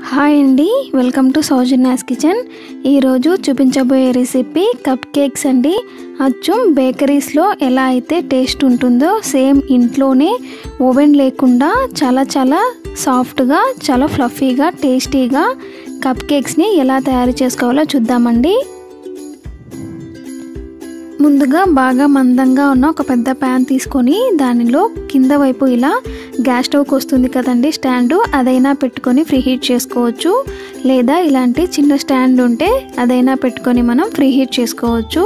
hi అండి welcome to సౌజన్యాస్ kitchen ఈరోజు చూపించబోయే రెసిపీ కప్ కేక్స్ అండి అచ్చం బేకరీస్లో ఎలా అయితే టేస్ట్ ఉంటుందో సేమ్ ఇంట్లోనే ఓవెన్ లేకుండా చాలా చాలా సాఫ్ట్గా చాలా ఫ్లఫీగా టేస్టీగా కప్ కేక్స్ని ఎలా తయారు చేసుకోవాలో చూద్దామండి ముందుగా బాగా మందంగా ఉన్న ఒక పెద్ద ప్యాన్ తీసుకొని దానిలో కింద వైపు ఇలా గ్యాస్ స్టవ్కి వస్తుంది కదండి స్టాండు అదైనా పెట్టుకొని ఫ్రీ హీట్ చేసుకోవచ్చు లేదా ఇలాంటి చిన్న స్టాండ్ ఉంటే అదైనా పెట్టుకొని మనం ఫ్రీ హీట్ చేసుకోవచ్చు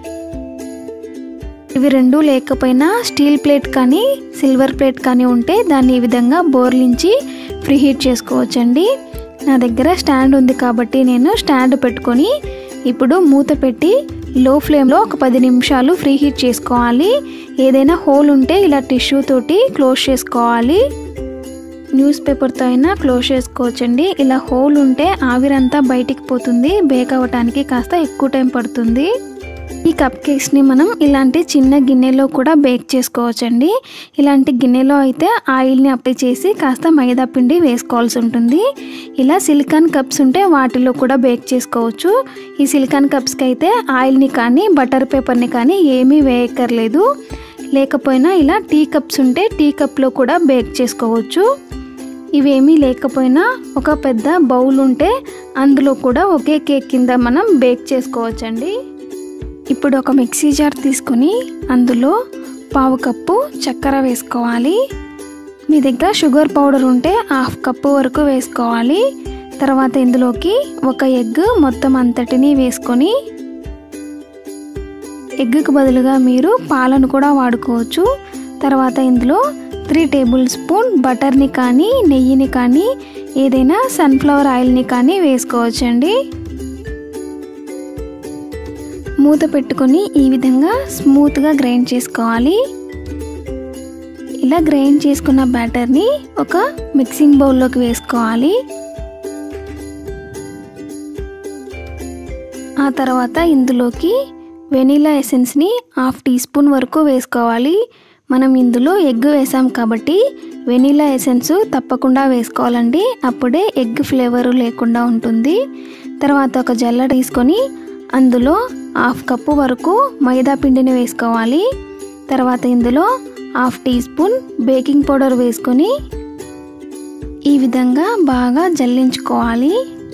ఇవి రెండు లేకపోయినా స్టీల్ ప్లేట్ కానీ సిల్వర్ ప్లేట్ కానీ ఉంటే దాన్ని ఈ విధంగా బోర్లించి ఫ్రీ హీట్ చేసుకోవచ్చండి నా దగ్గర స్టాండ్ ఉంది కాబట్టి నేను స్టాండ్ పెట్టుకొని ఇప్పుడు మూత పెట్టి లో ఫ్లేమ్లో ఒక పది నిమిషాలు ఫ్రీ హీట్ చేసుకోవాలి ఏదైనా హోల్ ఉంటే ఇలా టిష్యూ తోటి క్లోజ్ చేసుకోవాలి న్యూస్ పేపర్తో అయినా క్లోజ్ చేసుకోవచ్చండి ఇలా హోల్ ఉంటే ఆవిరంతా బయటికి పోతుంది బేక్ అవ్వటానికి కాస్త ఎక్కువ టైం పడుతుంది ఈ కప్ కేక్స్ని మనం ఇలాంటి చిన్న గిన్నెలో కూడా బేక్ చేసుకోవచ్చండి ఇలాంటి గిన్నెలో అయితే ఆయిల్ని అప్లై చేసి కాస్త మైదా పిండి వేసుకోవాల్సి ఉంటుంది ఇలా సిలికాన్ కప్స్ ఉంటే వాటిలో కూడా బేక్ చేసుకోవచ్చు ఈ సిలికాన్ కప్స్కి అయితే ఆయిల్ని కానీ బటర్ పేపర్ని కానీ ఏమీ వేయక్కర్లేదు లేకపోయినా ఇలా టీ కప్స్ ఉంటే టీ కప్లో కూడా బేక్ చేసుకోవచ్చు ఇవేమీ లేకపోయినా ఒక పెద్ద బౌల్ ఉంటే అందులో కూడా ఒకే కేక్ కింద మనం బేక్ చేసుకోవచ్చండి ఇప్పుడు ఒక మిక్సీ జార్ తీసుకొని అందులో పావు కప్పు చక్కెర వేసుకోవాలి మీ దగ్గర షుగర్ పౌడర్ ఉంటే హాఫ్ కప్పు వరకు వేసుకోవాలి తర్వాత ఇందులోకి ఒక ఎగ్ మొత్తం అంతటిని వేసుకొని ఎగ్గుకు బదులుగా మీరు పాలను కూడా వాడుకోవచ్చు తర్వాత ఇందులో త్రీ టేబుల్ స్పూన్ బటర్ని కానీ నెయ్యిని కానీ ఏదైనా సన్ఫ్లవర్ ఆయిల్ని కానీ వేసుకోవచ్చండి మూత పెట్టుకొని ఈ విధంగా స్మూత్గా గ్రైండ్ చేసుకోవాలి ఇలా గ్రైండ్ చేసుకున్న బ్యాటర్ని ఒక మిక్సింగ్ బౌల్లోకి వేసుకోవాలి ఆ తర్వాత ఇందులోకి వెనీలా ఎసెన్స్ని హాఫ్ టీ స్పూన్ వరకు వేసుకోవాలి మనం ఇందులో ఎగ్ వేసాం కాబట్టి వెనీలా ఎసెన్స్ తప్పకుండా వేసుకోవాలండి అప్పుడే ఎగ్ ఫ్లేవర్ లేకుండా ఉంటుంది తర్వాత ఒక జల్ల తీసుకొని అందులో హాఫ్ కప్పు వరకు మైదా పిండిని వేసుకోవాలి తర్వాత ఇందులో half teaspoon baking powder వేసుకొని ఈ విధంగా బాగా జల్లించుకోవాలి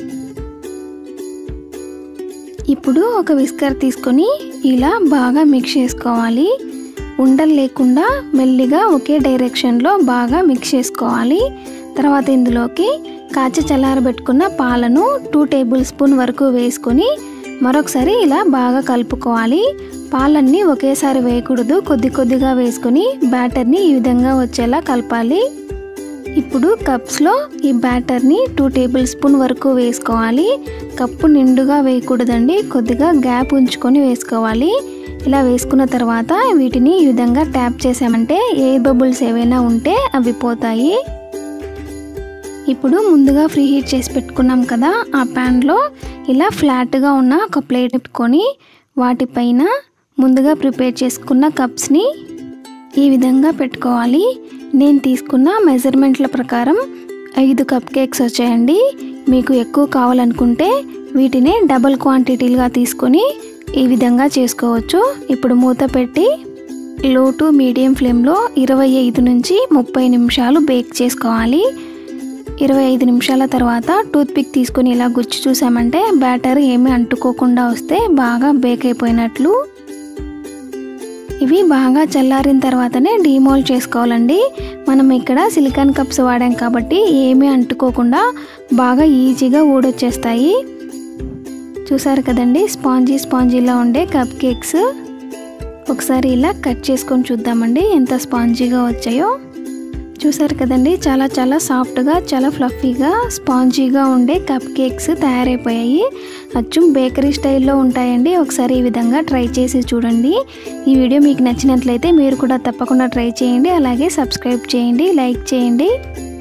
ఇప్పుడు ఒక విస్కర్ తీసుకొని ఇలా బాగా మిక్స్ చేసుకోవాలి ఉండలు లేకుండా మెల్లిగా ఒకే డైరెక్షన్లో బాగా మిక్స్ చేసుకోవాలి తర్వాత ఇందులోకి కాచి చల్లారబెట్టుకున్న పాలను టూ టేబుల్ స్పూన్ వరకు వేసుకొని మరొకసారి ఇలా బాగా కలుపుకోవాలి పాలన్నీ ఒకేసారి వేయకూడదు కొద్ది కొద్దిగా వేసుకొని బ్యాటర్ని ఈ విధంగా వచ్చేలా కలపాలి ఇప్పుడు కప్స్లో ఈ బ్యాటర్ని టూ టేబుల్ స్పూన్ వరకు వేసుకోవాలి కప్పు నిండుగా వేయకూడదండి కొద్దిగా గ్యాప్ ఉంచుకొని వేసుకోవాలి ఇలా వేసుకున్న తర్వాత వీటిని ఈ విధంగా ట్యాప్ చేసామంటే ఎయిర్ బబుల్స్ ఏవైనా ఉంటే అవి పోతాయి ఇప్పుడు ముందుగా ఫ్రీ హీట్ చేసి పెట్టుకున్నాం కదా ఆ ప్యాన్లో ఇలా ఫ్లాట్గా ఉన్న ఒక ప్లేట్ పెట్టుకొని వాటిపైన ముందుగా ప్రిపేర్ చేసుకున్న కప్స్ని ఈ విధంగా పెట్టుకోవాలి నేను తీసుకున్న మెజర్మెంట్ల ప్రకారం ఐదు కప్ కేక్స్ వచ్చాయండి మీకు ఎక్కువ కావాలనుకుంటే వీటిని డబల్ క్వాంటిటీలుగా తీసుకొని ఈ విధంగా చేసుకోవచ్చు ఇప్పుడు మూత పెట్టి లో టు మీడియం ఫ్లేమ్లో ఇరవై ఐదు నుంచి ముప్పై నిమిషాలు బేక్ చేసుకోవాలి ఇరవై ఐదు నిమిషాల తర్వాత టూత్పిక్ తీసుకొని ఇలా గుచ్చి చూసామంటే బ్యాటర్ ఏమీ అంటుకోకుండా వస్తే బాగా బేక్ అయిపోయినట్లు ఇవి బాగా చల్లారిన తర్వాతనే డీమోల్డ్ చేసుకోవాలండి మనం ఇక్కడ సిలికాన్ కప్స్ వాడాం కాబట్టి ఏమీ అంటుకోకుండా బాగా ఈజీగా ఊడొచ్చేస్తాయి చూసారు కదండి స్పాంజీ స్పాంజీలా ఉండే కప్ కేక్స్ ఒకసారి ఇలా కట్ చేసుకొని చూద్దామండి ఎంత స్పాంజీగా వచ్చాయో చూసారు కదండి చాలా చాలా సాఫ్ట్గా చాలా ఫ్లఫీగా స్పాంజీగా ఉండే కప్ కేక్స్ తయారైపోయాయి అచ్చం బేకరీ స్టైల్లో ఉంటాయండి ఒకసారి ఈ విధంగా ట్రై చేసి చూడండి ఈ వీడియో మీకు నచ్చినట్లయితే మీరు కూడా తప్పకుండా ట్రై చేయండి అలాగే సబ్స్క్రైబ్ చేయండి లైక్ చేయండి